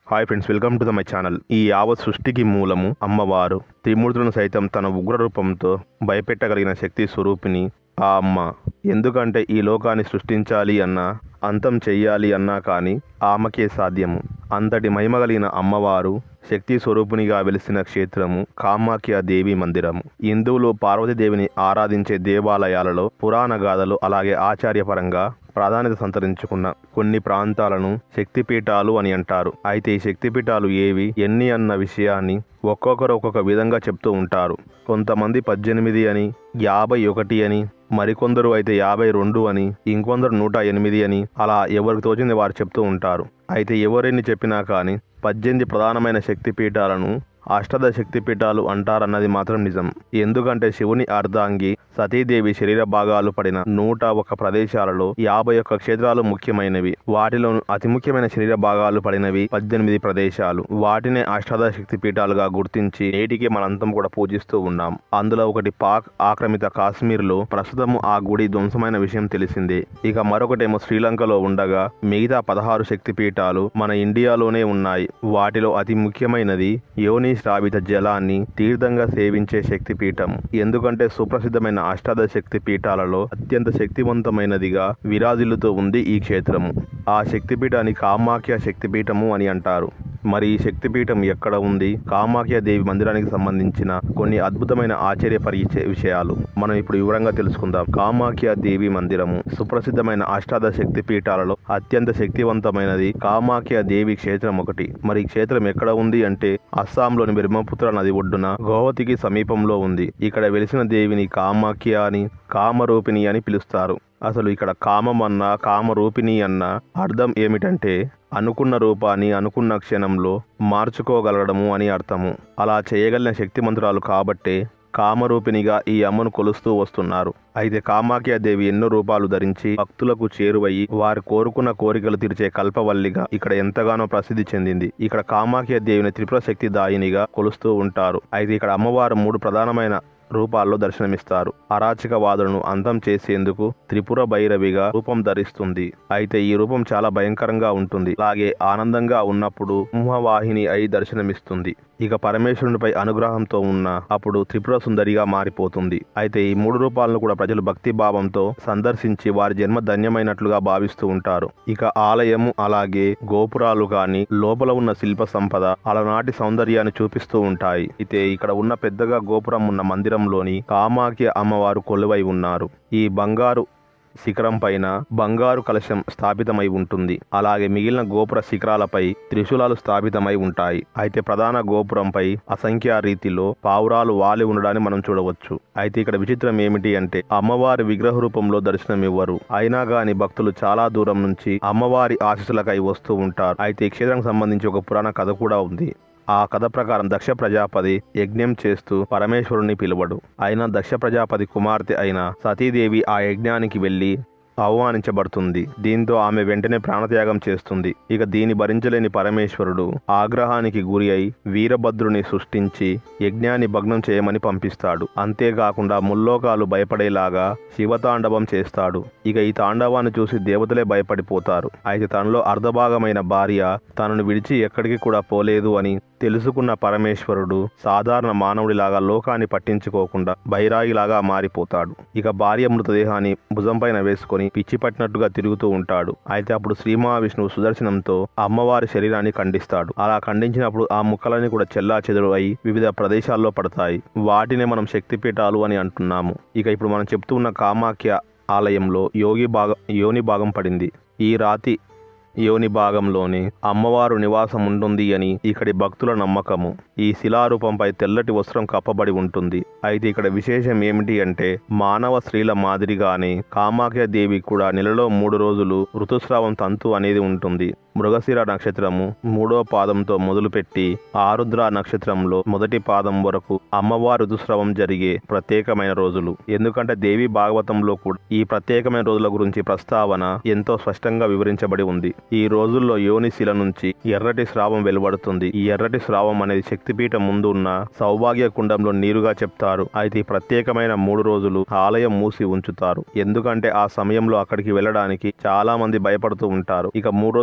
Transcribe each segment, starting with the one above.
hi friends welcome to the my channel ఈ యావత్ సృష్టికి మూలము అమ్మవారు త్రిమూర్తులను సైతం తన ఉగ్ర రూపంతో భయపెట్టగలిగిన శక్తి స్వరూపిణి ఆ అమ్మ ఎందుకంటే ఈ లోకాన్ని సృష్టించాలి అన్నా అంతం చెయ్యాలి అన్నా కానీ ఆమెకే సాధ్యము అంతటి మహిమ కలిగిన అమ్మవారు శక్తి స్వరూపునిగా వెలిసిన క్షేత్రము కామాఖ్య దేవి మందిరము హిందువులు పార్వతీదేవిని ఆరాధించే దేవాలయాలలో పురాణ గాథలు అలాగే ఆచార్యపరంగా ప్రాధాన్యత సంతరించుకున్న కొన్ని ప్రాంతాలను శక్తిపీఠాలు అని అంటారు అయితే ఈ శక్తిపీఠాలు ఏవి ఎన్ని అన్న విషయాన్ని ఒక్కొక్కరు ఒక్కొక్క విధంగా చెప్తూ ఉంటారు కొంతమంది పద్దెనిమిది అని యాభై ఒకటి అని మరికొందరు అయితే యాభై రెండు అని ఇంకొందరు నూట ఎనిమిది అని అలా ఎవరికి తోచింది వారు చెప్తూ ఉంటారు అయితే ఎవరెన్ని చెప్పినా కానీ పద్దెనిమిది ప్రధానమైన శక్తిపీఠాలను అష్టద శక్తిపీఠాలు అంటారన్నది మాత్రం నిజం ఎందుకంటే శివుని అర్ధాంగి సతీదేవి శరీర భాగాలు పడిన నూట ఒక ప్రదేశాలలో యాభై ఒక్క క్షేత్రాలు ముఖ్యమైనవి వాటిలో అతి ముఖ్యమైన శరీర భాగాలు పడినవి పద్దెనిమిది ప్రదేశాలు వాటినే అష్టాదశ శక్తి పీఠాలుగా గుర్తించి నేటికి మనంతం కూడా పూజిస్తూ ఉన్నాం అందులో ఒకటి పాక్ ఆక్రమిత కాశ్మీర్లో ప్రస్తుతం ఆ గుడి ధ్వంసమైన విషయం తెలిసిందే ఇక మరొకటేమో శ్రీలంకలో ఉండగా మిగతా పదహారు శక్తి పీఠాలు మన ఇండియాలోనే ఉన్నాయి వాటిలో అతి ముఖ్యమైనది యోని శ్రావిత జలాన్ని తీర్థంగా సేవించే శక్తిపీఠం ఎందుకంటే సుప్రసిద్ధమైన అష్టాదశ శక్తి పీఠాలలో అత్యంత శక్తివంతమైనదిగా విరాజిల్లుతూ ఉంది ఈ క్షేత్రము ఆ శక్తిపీఠాన్ని కామాఖ్య శక్తిపీఠము అని అంటారు మరి ఈ శక్తిపీఠం ఎక్కడ ఉంది కామాఖ్య దేవి మందిరానికి సంబంధించిన కొన్ని అద్భుతమైన ఆశ్చర్యపరిచే విషయాలు మనం ఇప్పుడు వివరంగా తెలుసుకుందాం కామాఖ్య దేవి మందిరము సుప్రసిద్ధమైన అష్టాదశ శక్తి పీఠాలలో అత్యంత శక్తివంతమైనది కామాఖ్య దేవి క్షేత్రం ఒకటి మరి ఈ క్షేత్రం ఎక్కడ ఉంది అంటే అస్సాంలోని బ్రహ్మపుత్ర నది ఒడ్డున గోవతికి సమీపంలో ఉంది ఇక్కడ వెలిసిన దేవిని కామాఖ్య అని కామరూపిణి అని పిలుస్తారు అసలు ఇక్కడ కామం అన్న కామరూపిణి అన్న అర్థం ఏమిటంటే అనుకున్న రూపాన్ని అనుకున్న క్షణంలో మార్చుకోగలగడము అని అర్థము అలా చేయగలిగిన శక్తిమంతురాలు కాబట్టే కామరూపిణిగా ఈ అమ్మను కొలుస్తూ వస్తున్నారు అయితే కామాఖ్య దేవి ఎన్నో రూపాలు ధరించి భక్తులకు చేరువయ్యి వారు కోరుకున్న కోరికలు తీర్చే కల్పవల్లిగా ఇక్కడ ఎంతగానో ప్రసిద్ధి చెందింది ఇక్కడ కామాఖ్య దేవిని త్రిపుర శక్తి దాయినిగా కొలుస్తూ ఉంటారు అయితే ఇక్కడ అమ్మవారు మూడు ప్రధానమైన రూపాల్లో దర్శనమిస్తారు అరాచకవాదులను అంతం చేసేందుకు త్రిపుర భైరవిగా రూపం ధరిస్తుంది అయితే ఈ రూపం చాలా భయంకరంగా ఉంటుంది అలాగే ఆనందంగా ఉన్నప్పుడు సింహవాహిని అయి దర్శనమిస్తుంది ఇక పరమేశ్వరునిపై అనుగ్రహంతో ఉన్న అప్పుడు త్రిపుర సుందరిగా మారిపోతుంది అయితే ఈ మూడు రూపాలను కూడా ప్రజలు భక్తి భావంతో సందర్శించి వారి జన్మ ధన్యమైనట్లుగా భావిస్తూ ఉంటారు ఇక ఆలయము అలాగే గోపురాలు కానీ లోపల ఉన్న శిల్ప సంపద అలనాటి సౌందర్యాన్ని చూపిస్తూ ఉంటాయి అయితే ఇక్కడ ఉన్న పెద్దగా గోపురం ఉన్న మందిరంలోని కామాఖ్య అమ్మవారు కొలువై ఉన్నారు ఈ బంగారు శిఖరం పైన బంగారు కలశం స్థాపితమై ఉంటుంది అలాగే మిగిలిన గోపుర శిఖరాలపై త్రిశూలాలు స్థాపితమై ఉంటాయి అయితే ప్రధాన గోపురంపై అసంఖ్య రీతిలో పావురాలు వాలి ఉండడాన్ని మనం చూడవచ్చు అయితే ఇక్కడ విచిత్రం ఏమిటి అంటే అమ్మవారి విగ్రహ రూపంలో దర్శనమివ్వరు అయినా గాని భక్తులు చాలా దూరం నుంచి అమ్మవారి ఆశీస్సులకై వస్తూ ఉంటారు అయితే ఈ క్షేత్రానికి సంబంధించి ఒక పురాణ కథ కూడా ఉంది ఆ కథ ప్రకారం దక్ష ప్రజాపతి యజ్ఞం చేస్తూ పరమేశ్వరుని పిలువడు అయినా దక్ష ప్రజాపతి కుమార్తె అయిన సతీదేవి ఆ యజ్ఞానికి వెళ్ళి అవమానించబడుతుంది దీంతో ఆమె వెంటనే ప్రాణత్యాగం చేస్తుంది ఇక దీని భరించలేని పరమేశ్వరుడు ఆగ్రహానికి గురి అయి వీరభద్రుని సృష్టించి యజ్ఞాన్ని భగ్నం చేయమని పంపిస్తాడు అంతేకాకుండా ముల్లోకాలు భయపడేలాగా శివతాండవం చేస్తాడు ఇక ఈ తాండవాన్ని చూసి దేవతలే భయపడిపోతారు అయితే తనలో అర్ధభాగమైన భార్య తనను విడిచి ఎక్కడికి కూడా పోలేదు అని తెలుసుకున్న పరమేశ్వరుడు సాధారణ మానవుడిలాగా లోకాన్ని పట్టించుకోకుండా బైరాగిలాగా మారిపోతాడు ఇక భార్య మృతదేహాన్ని భుజంపైన వేసుకొని పిచ్చి పట్టినట్టుగా తిరుగుతూ ఉంటాడు అయితే అప్పుడు శ్రీ మహావిష్ణువు సుదర్శనంతో అమ్మవారి శరీరాన్ని ఖండిస్తాడు అలా ఖండించినప్పుడు ఆ ముక్కలన్నీ కూడా చెల్లా చెదురు అయి వివిధ ప్రదేశాల్లో పడతాయి వాటినే మనం శక్తిపీఠాలు అని అంటున్నాము ఇక ఇప్పుడు మనం చెప్తూ ఉన్న కామాఖ్య ఆలయంలో యోగి భాగం యోని భాగం పడింది ఈ రాతి యోని భాగంలోనే అమ్మవారు నివాసం ఉంటుంది అని ఇక్కడి భక్తుల నమ్మకము ఈ శిలారూపంపై తెల్లటి వస్త్రం కప్పబడి ఉంటుంది అయితే ఇక్కడ విశేషం ఏమిటి అంటే మానవ స్త్రీల మాదిరిగానే కామాఖ్య దేవి కూడా నెలలో మూడు రోజులు ఋతుస్రావం తంతు అనేది ఉంటుంది మృగశిర నక్షత్రము మూడో పాదంతో మొదలుపెట్టి ఆరుద్ర నక్షత్రంలో మొదటి పాదం వరకు అమ్మవారి ఋతుస్రావం జరిగే ప్రత్యేకమైన రోజులు ఎందుకంటే దేవి భాగవతంలో కూడా ఈ ప్రత్యేకమైన రోజుల గురించి ప్రస్తావన ఎంతో స్పష్టంగా వివరించబడి ఉంది ఈ రోజుల్లో యోనిశిల నుంచి ఎర్రటి స్రావం వెలువడుతుంది ఈ ఎర్రటి స్రావం అనేది శక్తిపీఠం ముందు ఉన్న సౌభాగ్య కుండంలో నీరుగా చెప్తారు అయితే ఈ ప్రత్యేకమైన మూడు రోజులు ఆలయం మూసి ఉంచుతారు ఎందుకంటే ఆ సమయంలో అక్కడికి వెళ్ళడానికి చాలా మంది భయపడుతూ ఉంటారు ఇక మూడు రోజులు అయిపోయిన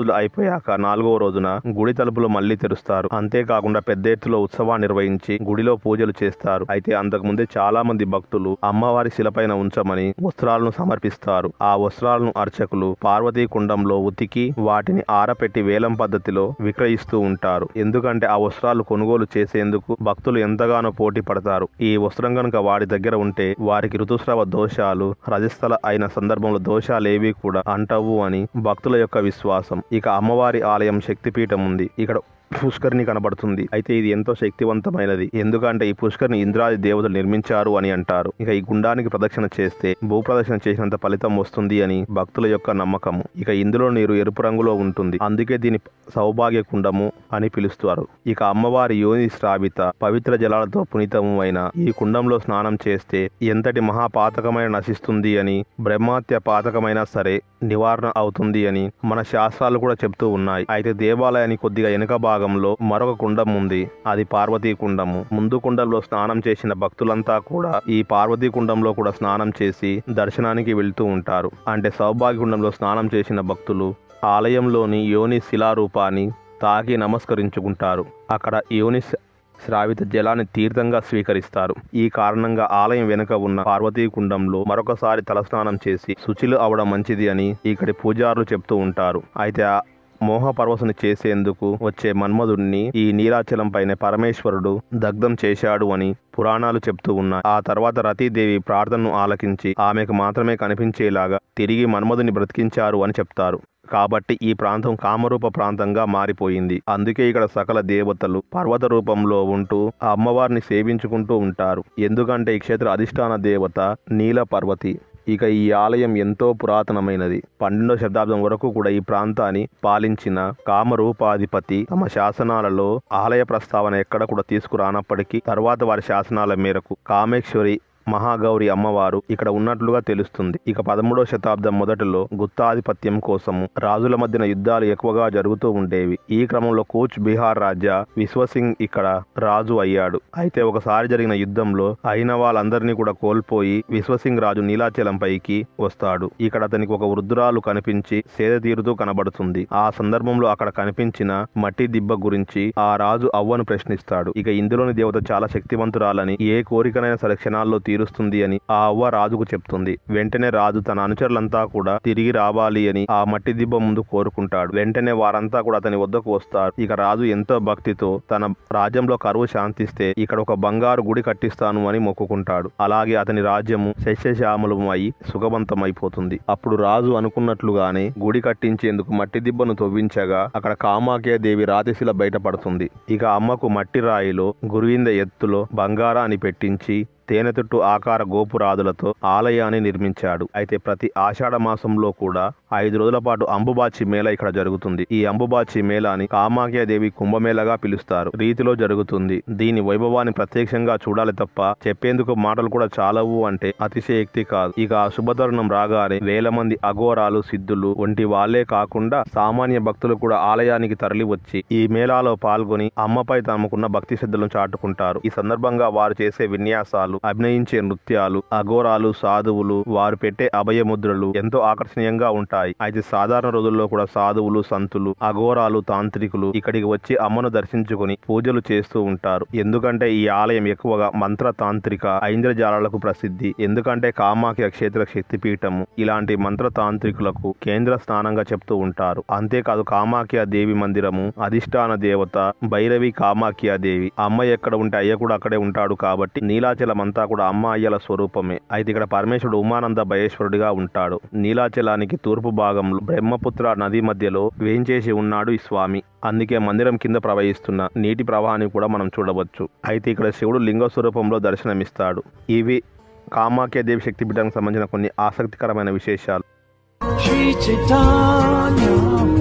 అయిపోయాక నాలుగవ రోజున గుడి తలుపులు మళ్లీ తెరుస్తారు అంతేకాకుండా పెద్ద ఎత్తులో ఉత్సవాన్ని నిర్వహించి గుడిలో పూజలు చేస్తారు అయితే అంతకు ముందే చాలా మంది భక్తులు అమ్మవారి శిలపైన ఉంచమని వస్త్రాలను సమర్పిస్తారు ఆ వస్త్రాలను అర్చకులు పార్వతీ కుండంలో ఉతికి వాటిని ఆరపెట్టి వేలం పద్ధతిలో విక్రయిస్తూ ఉంటారు ఎందుకంటే ఆ వస్త్రాలు కొనుగోలు చేసేందుకు భక్తులు ఎంతగానో పోటీ పడతారు ఈ వస్త్రం కనుక వారి దగ్గర ఉంటే వారికి ఋతుస్రావ దోషాలు రజస్థల అయిన సందర్భంలో దోషాలేవి కూడా అంటవు అని భక్తుల యొక్క విశ్వాసం ఇక అమ్మవారి ఆలయం శక్తిపీఠం ఉంది ఇక్కడ పుష్కరిణి కనబడుతుంది అయితే ఇది ఎంతో శక్తివంతమైనది ఎందుకంటే ఈ పుష్కరిని ఇంద్రాది దేవతలు నిర్మించారు అని అంటారు ఇక ఈ గుండానికి ప్రదక్షిణ చేస్తే భూ ప్రదక్షిణ చేసినంత ఫలితం వస్తుంది అని భక్తుల యొక్క నమ్మకము ఇక ఇందులో నీరు ఎరుపు రంగులో ఉంటుంది అందుకే దీని సౌభాగ్య కుండము అని పిలుస్తారు ఇక అమ్మవారి యోని శ్రావిత పవిత్ర జలాలతో పునీతము అయిన ఈ కుండంలో స్నానం చేస్తే ఎంతటి మహాపాతకమైన నశిస్తుంది అని బ్రహ్మాత్య పాతకమైనా సరే నివారణ అవుతుంది అని మన శాస్త్రాలు కూడా చెప్తూ ఉన్నాయి అయితే దేవాలయానికి కొద్దిగా వెనుక భాగంలో మరొక కుండం ఉంది అది పార్వతీ కుండము ముందు కుండంలో స్నానం చేసిన భక్తులంతా కూడా ఈ పార్వతీ కుండంలో కూడా స్నానం చేసి దర్శనానికి వెళ్తూ ఉంటారు అంటే సౌభాగ్య కుండంలో స్నానం చేసిన భక్తులు ఆలయంలోని యోని శిలారూపాన్ని తాకి నమస్కరించుకుంటారు అక్కడ యోని శ్రావిత జలాన్ని తీర్థంగా స్వీకరిస్తారు ఈ కారణంగా ఆలయం వెనుక ఉన్న పార్వతీ కుండంలో మరొకసారి తలస్నానం చేసి శుచిలు అవడం మంచిది అని ఇక్కడి పూజారులు చెప్తూ ఉంటారు అయితే ఆ మోహ పర్వసుని చేసేందుకు వచ్చే మన్మధుడిని ఈ నీలాచలం పైన పరమేశ్వరుడు దగ్ధం చేశాడు అని పురాణాలు చెప్తూ ఉన్నాయి ఆ తర్వాత రతీదేవి ప్రార్థనను ఆలకించి ఆమెకు మాత్రమే కనిపించేలాగా తిరిగి మన్మధుని బ్రతికించారు అని చెప్తారు కాబట్టి ఈ ప్రాంతం కామరూప ప్రాంతంగా మారిపోయింది అందుకే ఇక్కడ సకల దేవతలు పర్వత రూపంలో ఉంటూ ఆ అమ్మవారిని సేవించుకుంటూ ఉంటారు ఎందుకంటే ఈ క్షేత్ర అధిష్టాన దేవత నీల పర్వతి ఇక ఈ ఆలయం ఎంతో పురాతనమైనది పన్నెండో శతాబ్దం వరకు కూడా ఈ ప్రాంతాన్ని పాలించిన కామరూపాధిపతి తమ శాసనాలలో ఆలయ ప్రస్తావన ఎక్కడ కూడా తీసుకురానప్పటికీ తర్వాత వారి శాసనాల మేరకు కామేశ్వరి మహాగౌరి అమ్మవారు ఇక్కడ ఉన్నట్లుగా తెలుస్తుంది ఇక పదమూడో శతాబ్దం మొదటిలో గుత్తాధిపత్యం కోసము రాజుల మధ్యన యుద్ధాలు ఎక్కువగా జరుగుతూ ఉండేవి ఈ క్రమంలో కూచ్ బీహార్ రాజా విశ్వసింగ్ ఇక్కడ రాజు అయ్యాడు అయితే ఒకసారి జరిగిన యుద్ధంలో అయిన వాళ్ళందరినీ కూడా కోల్పోయి విశ్వసింగ్ రాజు నీలాచలం పైకి వస్తాడు ఇక్కడ అతనికి ఒక వృద్ధురాలు కనిపించి సేద తీరుతూ కనబడుతుంది ఆ సందర్భంలో అక్కడ కనిపించిన మట్టి దిబ్బ గురించి ఆ రాజు అవ్వను ప్రశ్నిస్తాడు ఇక ఇందులోని దేవత చాలా శక్తివంతురాలని ఏ కోరికనైనా సరే క్షణాల్లో తీరుస్తుంది అని ఆ అవ్వ రాజుకు చెప్తుంది వెంటనే రాజు తన అనుచరులంతా కూడా తిరిగి రావాలి అని ఆ మట్టి దిబ్బ ముందు కోరుకుంటాడు వెంటనే వారంతా కూడా అతని వద్దకు వస్తారు ఇక రాజు ఎంతో భక్తితో తన రాజ్యంలో శాంతిస్తే ఇక్కడ ఒక బంగారు గుడి కట్టిస్తాను అని మొక్కుకుంటాడు అలాగే అతని రాజ్యము శస్యశ్యామలమై సుఖవంతమైపోతుంది అప్పుడు రాజు అనుకున్నట్లుగానే గుడి కట్టించేందుకు మట్టి దిబ్బను తవ్వించగా అక్కడ కామాఖ్య దేవి రాతిశిల బయటపడుతుంది ఇక అమ్మకు మట్టి రాయిలో గురువింద ఎత్తులో బంగారా అని పెట్టించి తేనెతుట్టు ఆకార గోపురాదులతో ఆలయాన్ని నిర్మించాడు అయితే ప్రతి ఆషాఢ మాసంలో కూడా ఐదు రోజుల పాటు అంబుబాచి మేళ ఇక్కడ జరుగుతుంది ఈ అంబుబాచి మేళాని కామాఖ్యాదేవి కుంభమేళగా పిలుస్తారు రీతిలో జరుగుతుంది దీని వైభవాన్ని ప్రత్యక్షంగా చూడాలి తప్ప చెప్పేందుకు మాటలు కూడా చాలవు అంటే అతిశయక్తి కాదు ఇక ఆ శుభతరుణం రాగానే వేల మంది అఘోరాలు సిద్ధులు వంటి వాళ్ళే కాకుండా సామాన్య భక్తులు కూడా ఆలయానికి తరలి వచ్చి ఈ మేళాలో పాల్గొని అమ్మపై తమకున్న భక్తి శ్రద్ధలను చాటుకుంటారు ఈ సందర్భంగా వారు చేసే విన్యాసాలు అభినయించే నృత్యాలు అఘోరాలు సాధువులు వారు పెట్టే అభయముద్రలు ఎంతో ఆకర్షణీయంగా ఉంటాయి అయితే సాధారణ రోజుల్లో కూడా సాధువులు సంతులు అఘోరాలు తాంత్రికులు ఇక్కడికి వచ్చి అమ్మను దర్శించుకుని పూజలు చేస్తూ ఉంటారు ఎందుకంటే ఈ ఆలయం ఎక్కువగా మంత్ర తాంత్రిక ఐంద్రజాలాలకు ప్రసిద్ధి ఎందుకంటే కామాఖ్య క్షేత్ర శక్తిపీఠము ఇలాంటి మంత్ర తాంత్రికులకు కేంద్ర స్థానంగా చెప్తూ ఉంటారు అంతేకాదు కామాఖ్య దేవి మందిరము అధిష్టాన దేవత భైరవి కామాఖ్య దేవి అమ్మ ఎక్కడ ఉంటే అయ్య కూడా అక్కడే ఉంటాడు కాబట్టి నీలాచలం అంతా కూడా అమ్మ అయ్యల స్వరూపమే అయితే ఇక్కడ పరమేశ్వరుడు ఉమానంద భయేశ్వరుడిగా ఉంటాడు నీలాచలానికి తూర్పు భాగంలో బ్రహ్మపుత్ర నది మధ్యలో వేంచేసి ఉన్నాడు ఈ స్వామి అందుకే మందిరం కింద ప్రవహిస్తున్న నీటి ప్రవాహాన్ని కూడా మనం చూడవచ్చు అయితే ఇక్కడ శివుడు లింగ స్వరూపంలో దర్శనమిస్తాడు ఇవి కామాఖ్య దేవి శక్తిపీఠానికి సంబంధించిన కొన్ని ఆసక్తికరమైన విశేషాలు Sri Chaitanya